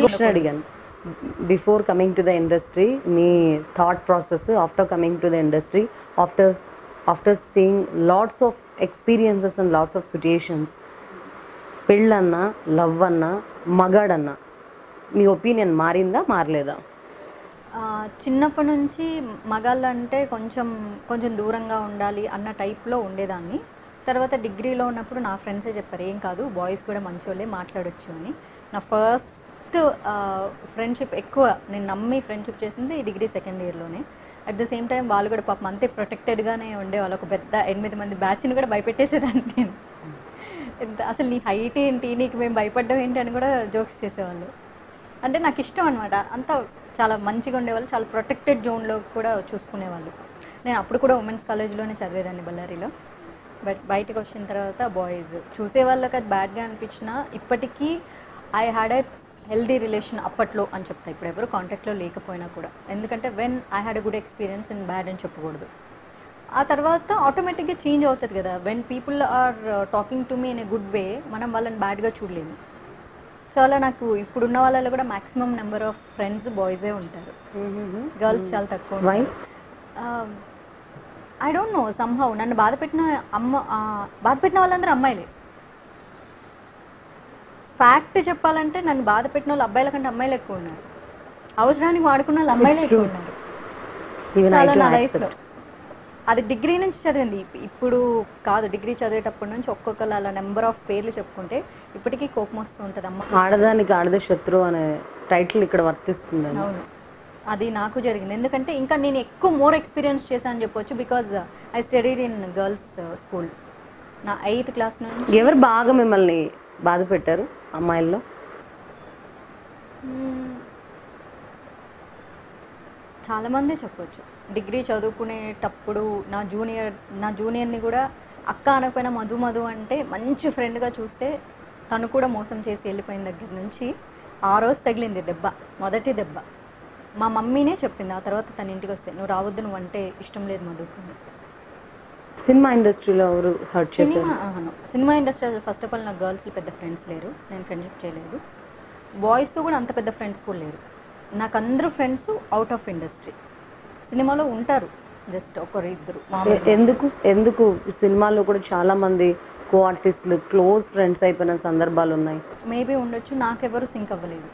Question అడిగాను before coming to the industry మీ thought process after coming to the industry after after seeing lots of experiences and lots of situations పెళ్ళన్నా love అన్నా మగాడన్నా మీ opinion మారిందా మారలేదా ఆ, చిన్నప్పటి నుంచి మగాళ్ళు అంటే కొంచెం కొంచెం దూరంగా ఉండాలి అన్న టైప్లో ఉండేదాన్ని తర్వాత డిగ్రీలో ఉన్నప్పుడు నా ఫ్రెండ్సే చెప్పారు ఏం కాదు బాయ్స్ కూడా మంచోళ్ళే మాట్లాడొచ్చు అని నా ఫస్ట్ ఫ్రెండ్షిప్ ఎక్కువ నేను నమ్మి ఫ్రెండ్షిప్ చేసింది డిగ్రీ సెకండ్ ఇయర్లోనే అట్ ద సేమ్ టైం వాళ్ళు కూడా పాపం అంతే ప్రొటెక్టెడ్గానే ఉండేవాళ్ళు ఒక పెద్ద ఎనిమిది మంది బ్యాచ్ని కూడా భయపెట్టేసేదాన్ని నేను ఎంత- అసలు నీ హైట్ ఏంటి నీకు మేము భయపడ్డం ఏంటి అని కూడా జోక్స్ చేసేవాళ్ళు అంటే నాకు ఇష్టం అనమాట అంతా చాలా మంచిగా ఉండేవాళ్ళు చాలా ప్రొటెక్టెడ్ జోన్లో కూడా చూసుకునేవాళ్ళు నేను అప్పుడు కూడా ఉమెన్స్ కాలేజ్లోనే చదివేదాన్ని బళ్ళారిలో బట్ బయటకు వచ్చిన తర్వాత బాయ్స్ చూసే వాళ్ళకి అది బ్యాడ్గా అనిపించినా ఇప్పటికీ I had a healthy relation అప్పట్లో అని చెప్తా ఇప్పుడు ఎవరు కాంటాక్ట్లో లేకపోయినా కూడా ఎందుకంటే when I had a good experience and bad అని చెప్పకూడదు ఆ తర్వాత ఆటోమేటిక్గా చేంజ్ అవుతుంది కదా when people are talking to me in a good way మనం వాళ్ళని బ్యాడ్గా చూడలేము సో అలా నాకు ఇప్పుడున్న వాళ్ళలో కూడా మాక్సిమం నెంబర్ ఆఫ్ ఫ్రెండ్స్ బాయ్సే ఉంటారు గర్ల్స్ చాలా తక్కువ Why? I don't know somehow నన్ను బాధ పెట్టిన అమ్మ ఆ, బాధ పెట్టిన వాళ్ళందరూ అమ్మాయిలే ఫ్యాక్ట్ చెప్పాలంటే నన్ను బాధ పెట్టిన వాళ్ళు అబ్బాయిల కంటే అమ్మాయిలు ఎక్కువ ఉన్నారు అవసరానికి వాడుకున్న వాళ్ళు అమ్మాయిలు It's ఎక్కువ true. ఉన్నారు ఈవెన్ ఐ చాలా టు నా లైఫ్లో యాక్సెప్ట్ అది డిగ్రీ నుంచి చదివింది ఇప్- ఇప్పుడు కాదు డిగ్రీ చదివేటప్పటి నుంచి ఒక్కొక్కరు అలా నెంబర్ ఆఫ్ పేర్లు చెప్పుకుంటే ఇప్పటికీ కోపం వస్తూ ఉంటుంది అమ్మ ఆడదానికి ఆడదే శత్రువు అనే టైటిల్ ఇక్కడ వర్తిస్తుందని అవును అది నాకు జరిగింది ఎందుకంటే ఇంకా నేను ఎక్కువ మోర్ ఎక్స్పీరియన్స్ చేశాను చెప్పొచ్చు because I studied in girls school నా ఎయిత్ క్లాస్ నుంచి ఎవరు బాగా మిమ్మల్ని బాధ పెట్టారు అమ్మాయిల్లో మ్మ్, చాలామందే చెప్పొచ్చు డిగ్రీ చదువుకునేటప్పుడు నా జూనియర్ నా జూనియర్ని కూడా అక్క అనకపోయినా మధు మధు అంటే మంచి ఫ్రెండ్గా చూస్తే తను కూడా మోసం చేసి వెళ్ళిపోయిన దగ్గర నుంచి ఆ రోజు తగిలింది దెబ్బ మొదటి దెబ్బ మా మమ్మీనే చెప్పింది ఆ తర్వాత తన ఇంటికి వస్తే నువ్వు రావద్దు నువ్వు అంటే ఇష్టం లేదు మధుకు అని. సినిమా ఇండస్ట్రీలో ఎవరు హర్ట్ చేశారు సినిమా అవును cinema industry first of all నాకు గర్ల్స్లో పెద్ద ఫ్రెండ్స్ లేరు నేను ఫ్రెండ్షిప్ చేయలేదు బాయ్స్తో కూడా అంత పెద్ద ఫ్రెండ్స్ కూడా లేరు నాకు అందరూ ఫ్రెండ్స్ అవుట్ ఆఫ్ ఇండస్ట్రీ సినిమాలో ఉంటారు జస్ట్ ఒకరు ఇద్దరు ఎ- ఎందుకు ఎందుకు సినిమాల్లో కూడా చాలా మంది కో ఆర్టిస్టులు క్లోజ్ ఫ్రెండ్స్ అయిపోయిన సందర్భాలు ఉన్నాయి మేబీ ఉండొచ్చు నాకెవరు సింక్ అవ్వలేదు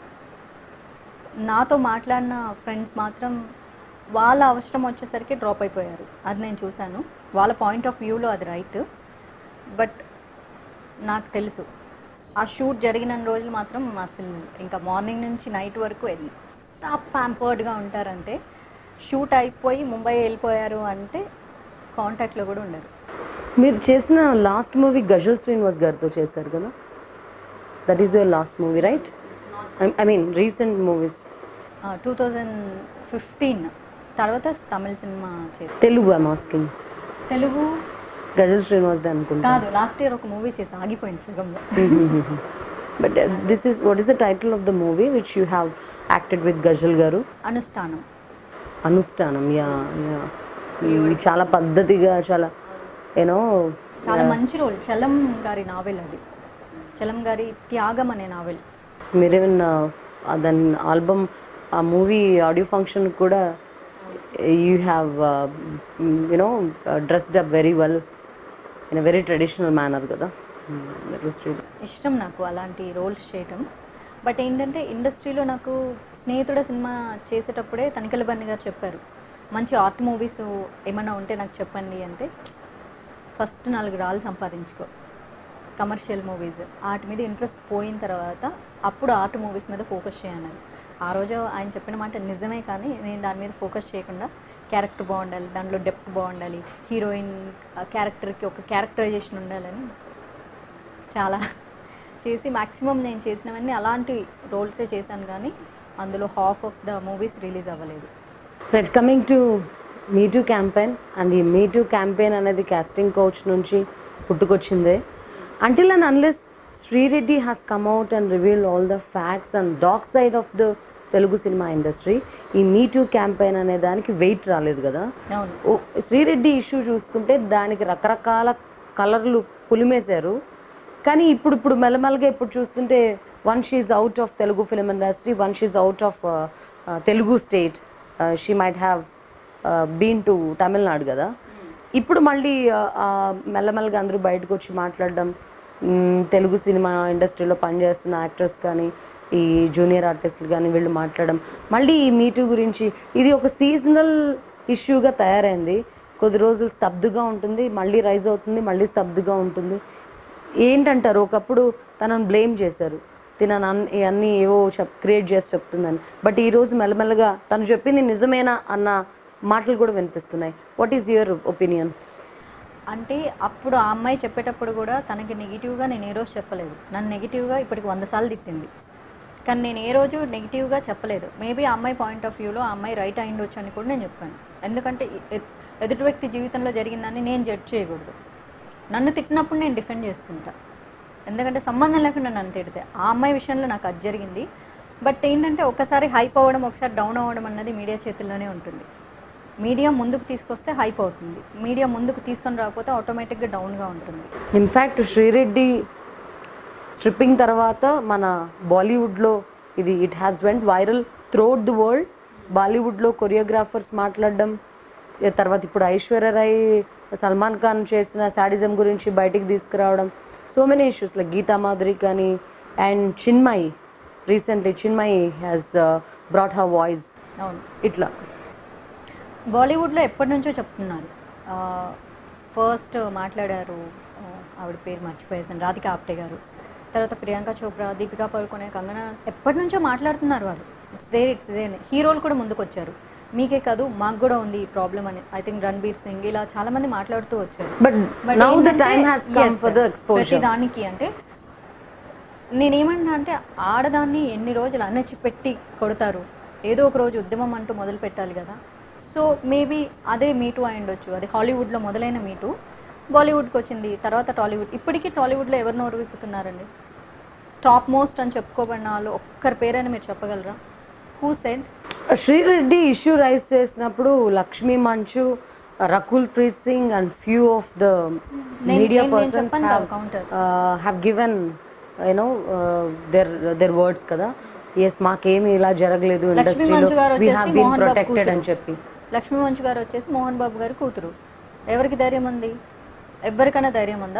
నాతో మాట్లాడిన ఫ్రెండ్స్ మాత్రం వాళ్ళ అవసరం వచ్చేసరికి డ్రాప్ అయిపోయారు అది నేను చూశాను వాళ్ళ పాయింట్ ఆఫ్ వ్యూలో అది రైట్ బట్ నాకు తెలుసు ఆ షూట్ జరిగిన రోజులు మాత్రం అసలు ఇంకా మార్నింగ్ నుంచి నైట్ వరకు ఎంత ప్యాంపర్డ్గా ఉంటారంటే షూట్ అయిపోయి ముంబై వెళ్ళిపోయారు అంటే కాంటాక్ట్లో కూడా ఉండరు మీరు చేసిన లాస్ట్ మూవీ గజల్ శ్రీనివాస్ గారితో చేశారు కదా that is your last movie right I mean recent movies two thousand fifteen తర్వాత తమిళ సినిమా చేసి Telugu I'm asking Telugu Ghazal Srinivas they అనుకుంటా కాదు లాస్ట్ ఇయర్ ఒక మూవీ చేసి ఆగిపోయింది సగంలో but this is what is the title of the movie which you have acted with Ghazal garu Anushthanam అనుష్ఠానం yeah yeah మీకు చాలా పద్ధతిగా చాలా యూనో చాలా మంచి రోల్ చలం గారి నావెల్ అది చలం గారి త్యాగం అనే నావెల్ మీరేమన్ దాని ఆల్బమ్ ఆ మూవీ ఆడియో ఫంక్షన్ కూడా you have you know dressed up very well in a very traditional manner కదా దట్ వాస్ ఇష్టం నాకు అలాంటి రోల్స్ చేయటం బట్ ఏంటంటే ఇండస్ట్రీలో నాకు స్నేహితుడ సినిమా చేసేటప్పుడే తనికల బన్ని గారు చెప్పారు మంచి ఆర్ట్ మూవీస్ ఏమైనా ఉంటే నాకు చెప్పండి అంటే ఫస్ట్ నాలుగు రాళ్ళు సంపాదించుకో కమర్షియల్ మూవీస్ వాటి మీద ఇంట్రెస్ట్ పోయిన తర్వాత అప్పుడు ఆర్ట్ మూవీస్ మీద ఫోకస్ చేయన్నారు ఆ రోజు ఆయన చెప్పిన మాట నిజమే కానీ నేను దాని మీద ఫోకస్ చేయకుండా క్యారెక్టర్ బాగుండాలి దాంట్లో డెప్త్ బాగుండాలి హీరోయిన్ క్యారెక్టర్కి ఒక క్యారెక్టరైజేషన్ ఉండాలని చాలా చేసి మ్యాక్సిమం నేను చేసినవన్నీ అలాంటి రోల్సే చేశాను కానీ అందులో half of the movies release అవ్వలేదు right coming to me too campaign and ఈ మీ టూ క్యాంపెయిన్ అనేది కాస్టింగ్ కోచ్ నుంచి పుట్టుకొచ్చిందే until and unless Sri Reddy has come out and reveal all the facts and dark side of the Telugu cinema industry ఈ me too campaign అనే దానికి wait రాలేదు కదా అవును ఓ శ్రీరెడ్డి ఇష్యూ చూసుకుంటే దానికి రకరకాల కలర్లు పులిమేశారు కానీ ఇప్పుడు ఇప్పుడు మెల్లమెల్లగా ఇప్పుడు చూస్తుంటే one she out of Telugu film industry one she out of Telugu state she might have been to Tamil Nadu కదా ఇప్పుడు మళ్ళీ uh, uh, మెల్లమెల్లగా అందరూ బయటకు వచ్చి మాట్లాడడం మ్, తెలుగు సినిమా ఇండస్ట్రీలో పనిచేస్తున్న యాక్టర్స్ కానీ ఈ జూనియర్ ఆర్టిస్టులు కానీ వీళ్ళు మాట్లాడడం మళ్ళీ ఈ మీటూ గురించి ఇది ఒక సీజనల్ ఇష్యూగా తయారైంది కొద్ది రోజులు స్తబ్దుగా ఉంటుంది మళ్ళీ రైజ్ అవుతుంది మళ్ళీ స్తబ్దుగా ఉంటుంది ఏంటంటారు ఒకప్పుడు తనను బ్లేమ్ చేశారు తినను అన్ అన్నీ ఏవో చెప్ క్రియేట్ చేసి చెప్తుందని బట్ ఈరోజు మెల్లమెల్లగా తను చెప్పింది నిజమేనా అన్న మాటలు కూడా వినిపిస్తున్నాయి వాట్ ఈస్ యువర్ ఒపీనియన్ అంటే అప్పుడు ఆ అమ్మాయి చెప్పేటప్పుడు కూడా తనకి నెగిటివ్గా నేను ఏ రోజు చెప్పలేదు నన్ను నెగిటివ్గా ఇప్పటికి వంద సార్లు తిట్టింది కానీ నేను ఏ రోజు నెగిటివ్గా చెప్పలేదు మేబీ ఆ అమ్మాయి పాయింట్ ఆఫ్ వ్యూలో ఆ అమ్మాయి రైట్ అయిండొచ్చు అని కూడా నేను చెప్పాను ఎందుకంటే ఎ- ఎదుటి వ్యక్తి జీవితంలో జరిగిందని నేను జడ్జ్ చేయకూడదు నన్ను తిట్టినప్పుడు నేను డిఫెండ్ చేసుకుంటా ఎందుకంటే సంబంధం లేకుండా నన్ను తిడితే ఆ అమ్మాయి విషయంలో నాకు అది జరిగింది బట్ ఏంటంటే ఒకసారి హైప్ అవ్వడం ఒకసారి డౌన్ అవ్వడం అన్నది మీడియా చేతుల్లోనే ఉంటుంది మీడియా ముందుకు తీసుకొస్తే హైప్ అవుతుంది మీడియా ముందుకు తీసుకొని రాకపోతే ఆటోమేటిక్గా డౌన్గా ఉంటుంది ఇన్ఫ్యాక్ట్ శ్రీరెడ్డి స్ట్రిప్పింగ్ తర్వాత మన బాలీవుడ్లో ఇది it has went viral throughout the world బాలీవుడ్లో కొరియోగ్రాఫర్స్ మాట్లాడడం ఏ తర్వాత ఇప్పుడు ఐశ్వర్య రాయ్ సల్మాన్ ఖాన్ చేసిన శాడిజం గురించి బయటికి తీసుకురావడం so many issues like Geetha Madhuri కానీ and Chinmayi recently Chinmayi has brought her voice అవును ఇట్లా బాలీవుడ్లో ఎప్పటి నుంచో చెప్తున్నారు ఫస్ట్ మాట్లాడారు ఆ, ఆవిడ పేరు మర్చిపోయేసాను రాధిక ఆప్టే గారు తర్వాత ప్రియాంక చోప్రా దీపికా పడుకునే కంగనా ఎప్పటి నుంచో మాట్లాడుతున్నారు వాళ్ళు ఇట్స్ దే ఇట్స్ దే హీరోలు కూడా ముందుకు వచ్చారు మీకే కాదు మాకు కూడా ఉంది ఈ ప్రాబ్లం అని ఐ థింక్ రణబీర్ సింగ్ ఇలా చాలా మంది మాట్లాడుతూ వచ్చారు బట్ But నౌ ద ఏంటంటే- time has come yes, for the ప్రతి ఎక్స్పోజర్ దానికి అంటే నేనేమంటా అంటే ఆడదాన్ని ఎన్ని రోజులు అణచి పెట్టి కొడతారు ఏదో ఒక రోజు ఉద్యమం అంటూ మొదలు పెట్టాలి కదా సో మేబీ అదే మీటు అయి ఉండొచ్చు అది హాలీవుడ్లో మొదలైన మీటు బాలీవుడ్కి వచ్చింది తర్వాత టాలీవుడ్ ఇప్పటికీ టాలీవుడ్లో ఎవరు నోరు విప్పుతున్నారండి టాప్ మోస్ట్ అని చెప్పుకోబడిన వాళ్ళు ఒక్కరి పేరైనా మీరు చెప్పగలరా who said Sri Reddy issue raise చేసినప్పుడు Lakshmi Manchu Rakul Preet Singh and few of the నేను- మీడియా నేను- నేను పర్సన్స్ చెప్పాను కదా counter. Have given you know their their words కదా ఎస్ మాకేమి ఇలా జరగలేదు లక్ష్మీ ఇండస్ట్రీలో మంచు గారు వీ వచ్చేసి have been Mohan Babu protected కూతురు. అని చెప్పి లక్ష్మీ మంచు గారు వచ్చేసి మోహన్ బాబు గారి కూతురు ఎవరికి ధైర్యం ఉంది ఎవరికైనా ధైర్యం ఉందా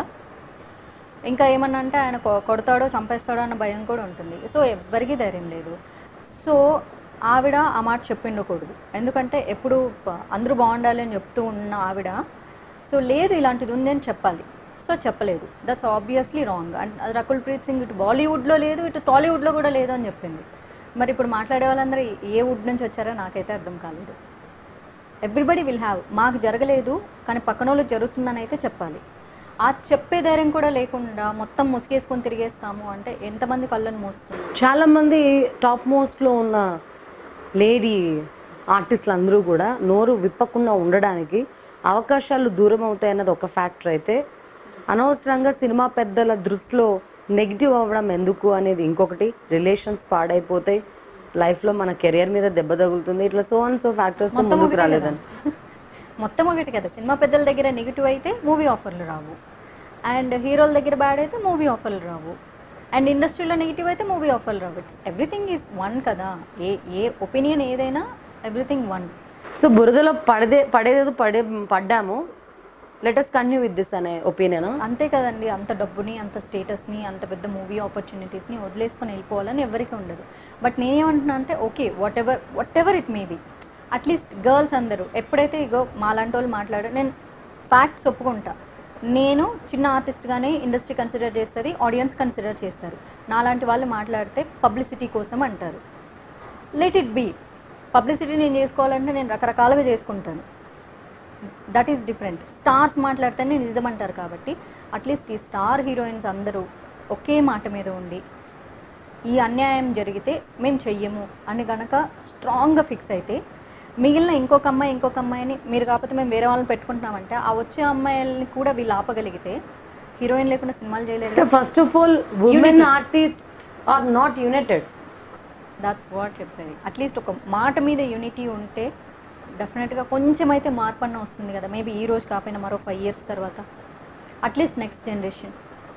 ఇంకా ఏమన్నా అంటే ఆయన కొ- కొడతాడో చంపేస్తాడో అన్న భయం కూడా ఉంటుంది సో ఎవ్వరికీ ధైర్యం లేదు సో ఆవిడ ఆ మాట చెప్పిండకూడదు ఎందుకంటే ఎప్పుడు ప- అందరూ బాగుండాలి అని చెప్తూ ఉన్న ఆవిడ సో లేదు ఇలాంటిది ఉంది అని చెప్పాలి సో చెప్పలేదు దట్స్ ఆబ్వియస్లీ రాంగ్ అండ్ అది రకుల్ ప్రీత్ సింగ్ ఇటు బాలీవుడ్లో లేదు ఇటు టాలీవుడ్లో కూడా లేదు అని చెప్పింది మరి ఇప్పుడు మాట్లాడే వాళ్ళందరూ ఏ వుడ్ నుంచి వచ్చారో నాకైతే అర్థం కాలేదు ఎవ్రీబడి విల్ హ్యావ్ మాకు జరగలేదు కానీ పక్కన వాళ్ళకి జరుగుతుందని అయితే చెప్పాలి ఆ చెప్పే ధైర్యం కూడా లేకుండా మొత్తం ముసుగేసుకొని తిరిగేస్తాము అంటే ఎంతమంది కళ్ళను మోస్తుంది చాలా మంది టాప్ మోస్ట్లో ఉన్న లేడీ ఆర్టిస్టులు అందరూ కూడా నోరు విప్పకుండా ఉండడానికి అవకాశాలు దూరం అవుతాయి అన్నది ఒక ఫ్యాక్టర్ అయితే అనవసరంగా సినిమా పెద్దల దృష్టిలో నెగిటివ్ అవ్వడం ఎందుకు అనేది ఇంకొకటి రిలేషన్స్ పాడైపోతాయి లైఫ్లో మన కెరియర్ మీద దెబ్బ తగులుతుంది ఇట్లా సో అండ్ సో ఫ్యాక్టర్స్ మొత్తం ముందుకు ఒకటే రాలేదని కదా. మొత్తం ఒకటి కదా సినిమా పెద్దల దగ్గర నెగిటివ్ అయితే మూవీ ఆఫర్లు రావు అండ్ హీరోల దగ్గర బ్యాడ్ అయితే మూవీ ఆఫర్లు రావు అండ్ ఇండస్ట్రీలో నెగిటివ్ అయితే మూవీ ఆఫర్లు రావు ఇట్స్ ఎవ్రీథింగ్ ఈజ్ వన్ కదా ఏ ఏ ఒపీనియన్ ఏదైనా ఎవ్రీథింగ్ వన్ సో బురదలో పడదే పడేదేదో పడే పడ్డాము లెటస్ కన్యూ విత్ దిస్ అనే ఒపీనియన్ అంతే కదండి అంత డబ్బుని అంత స్టేటస్ని అంత పెద్ద మూవీ ఆపర్చునిటీస్ని వదిలేసుకొని వెళ్ళిపోవాలని ఎవరికి ఉండదు బట్ నేనేమంటున్నా అంటే okay whatever whatever it may be at least girls అందరూ ఎప్పుడైతే ఇగో మాలాంటి వాళ్ళు మాట్లాడారు నేను ఫ్యాక్ట్స్ ఒప్పుకుంటా నేను చిన్న ఆర్టిస్ట్గానే ఇండస్ట్రీ కన్సిడర్ చేస్తుంది ఆడియన్స్ కన్సిడర్ చేస్తారు నాలాంటి వాళ్ళు మాట్లాడితే పబ్లిసిటీ కోసం అంటారు లెట్ ఇట్ బీ పబ్లిసిటీ నేను చేసుకోవాలంటే నేను రకరకాలుగా చేసుకుంటాను దట్ ఈస్ డిఫరెంట్ స్టార్స్ మాట్లాడితేనే నిజం అంటారు కాబట్టి అట్లీస్ట్ ఈ స్టార్ హీరోయిన్స్ అందరూ ఒకే మాట మీద ఉండి ఈ అన్యాయం జరిగితే మేము చెయ్యము అని గనక స్ట్రాంగ్గా ఫిక్స్ అయితే మిగిలిన ఇంకొక అమ్మాయి ఇంకొక అమ్మాయిని మీరు కాకపోతే మేము వేరే వాళ్ళని పెట్టుకుంటున్నామంటే ఆ వచ్చే అమ్మాయిల్ని కూడా వీళ్ళు ఆపగలిగితే హీరోయిన్ లేకుండా సినిమాలు చేయలేరు కదా. First of all women artist are not united that's what చెప్పేది అట్లీస్ట్ ఒక మాట మీద యూనిటీ ఉంటే డెఫినెట్గా కొంచెం అయితే మార్పు అన్న వస్తుంది కదా మేబీ ఈ రోజు కాకపోయినా మరో ఫైవ్ ఇయర్స్ తర్వాత అట్లీస్ట్ నెక్స్ట్ జనరేషన్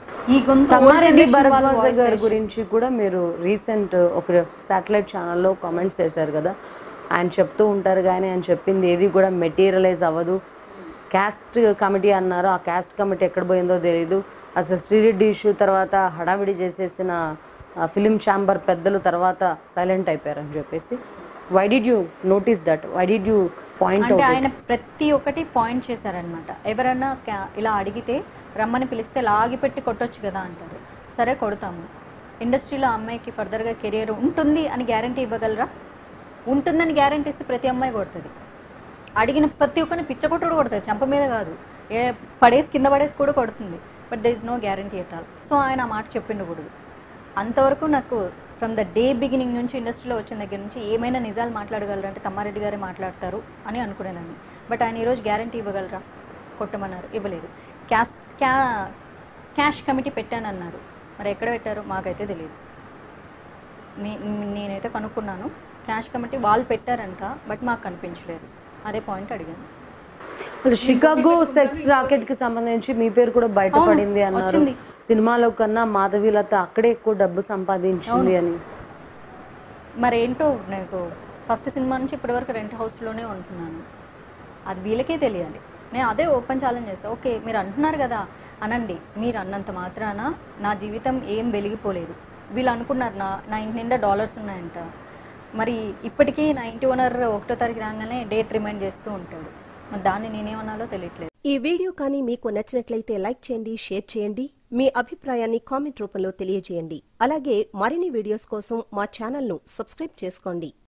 ఈ గొంతు old తమ్మారెడ్డి generation వాళ్ళ భరద్వాజ voice గారి version. గురించి కూడా మీరు రీసెంట్ ఒక శాటిలైట్ ఛానల్లో కామెంట్స్ చేశారు కదా ఆయన చెప్తూ ఉంటారు కానీ ఆయన చెప్పింది ఏది కూడా మెటీరియలైజ్ అవ్వదు క్యాస్ట్ కమిటీ అన్నారు ఆ క్యాస్ట్ కమిటీ ఎక్కడ పోయిందో తెలియదు అసలు శ్రీరెడ్డి ఇష్యూ తర్వాత హడావిడి చేసేసిన ఫిలిం ఛాంబర్ పెద్దలు తర్వాత సైలెంట్ అయిపోయారని చెప్పేసి why did you notice that why did you point అంటే ఆయన ప్రతి ఒక్కటి పాయింట్ చేశారనమాట ఎవరన్నా క్యా- ఇలా అడిగితే రమ్మని పిలిస్తే లాగి పెట్టి కొట్టొచ్చు కదా అంటారు సరే కొడతాము ఇండస్ట్రీలో ఆ అమ్మాయికి ఫర్దర్గా కెరియర్ ఉంటుంది అని గ్యారంటీ ఇవ్వగలరా ఉంటుందని గ్యారంటీ ఇస్తే ప్రతి అమ్మాయి కొడుతుంది అడిగిన ప్రతి ఒక్కరిని పిచ్చకొట్టుడు కొడుతుంది చెంప మీద కాదు ఏ పడేసి కింద పడేసి కూడా కొడుతుంది but there is no guarantee at all so ఆయన ఆ మాట చెప్పిండకూడదు అంతవరకు నాకు ఫ్రమ్ ద డే బిగినింగ్ నుంచి ఇండస్ట్రీలో వచ్చిన దగ్గర నుంచి ఏమైనా నిజాలు మాట్లాడగలరా అంటే తమ్మారెడ్డి గారే మాట్లాడతారు అని అనుకునేదాన్ని బట్ ఆయన ఈరోజు గ్యారంటీ ఇవ్వగలరా కొట్టమన్నారు ఇవ్వలేదు క్యాష్ క్యా క్యాష్ కమిటీ పెట్టానన్నారు మరి ఎక్కడ పెట్టారో మాకైతే తెలియదు నే నేనైతే కనుక్కున్నాను క్యాష్ కమిటీ వాళ్ళు పెట్టారంట బట్ మాకు కనిపించలేదు అదే పాయింట్ అడిగాను షికాగో సెక్స్ రాకెట్ కి సంబంధించి మీ పేరు కూడా బయటపడింది అవును, అన్నారు వచ్చింది. సినిమాలో కన్నా మాధవీలత అక్కడే ఎక్కువ డబ్బు సంపాదించింది అని మరి ఏంటో నాకు ఫస్ట్ సినిమా నుంచి ఇప్పటి వరకు రెంట్ హౌస్లోనే ఉంటున్నాను అది వీళ్ళకే తెలియాలి నేను అదే ఓపెన్ ఛాలెంజ్ చేస్తాను ఓకే మీరు అంటున్నారు కదా అనండి మీరు అన్నంత మాత్రాన నా జీవితం ఏం వెలిగిపోలేదు వీళ్ళు అనుకున్నారు నా నా ఇంటి నిండా డాలర్స్ ఉన్నాయంట మరి ఇప్పటికీ నా ఇంటి ఓనర్ ఒకటో తారీఖు రాగానే డేట్ రిమైండ్ చేస్తూ ఉంటాడు మరి దాన్ని నేనేమనాలో తెలియట్లేదు ఈ వీడియో కానీ మీకు నచ్చినట్లయితే లైక్ చేయండి షేర్ చేయండి మీ అభిప్రాయాన్ని కామెంట్ రూపంలో తెలియజేయండి అలాగే మరిన్ని వీడియోస్ కోసం మా ఛానల్ను సబ్స్క్రైబ్ చేసుకోండి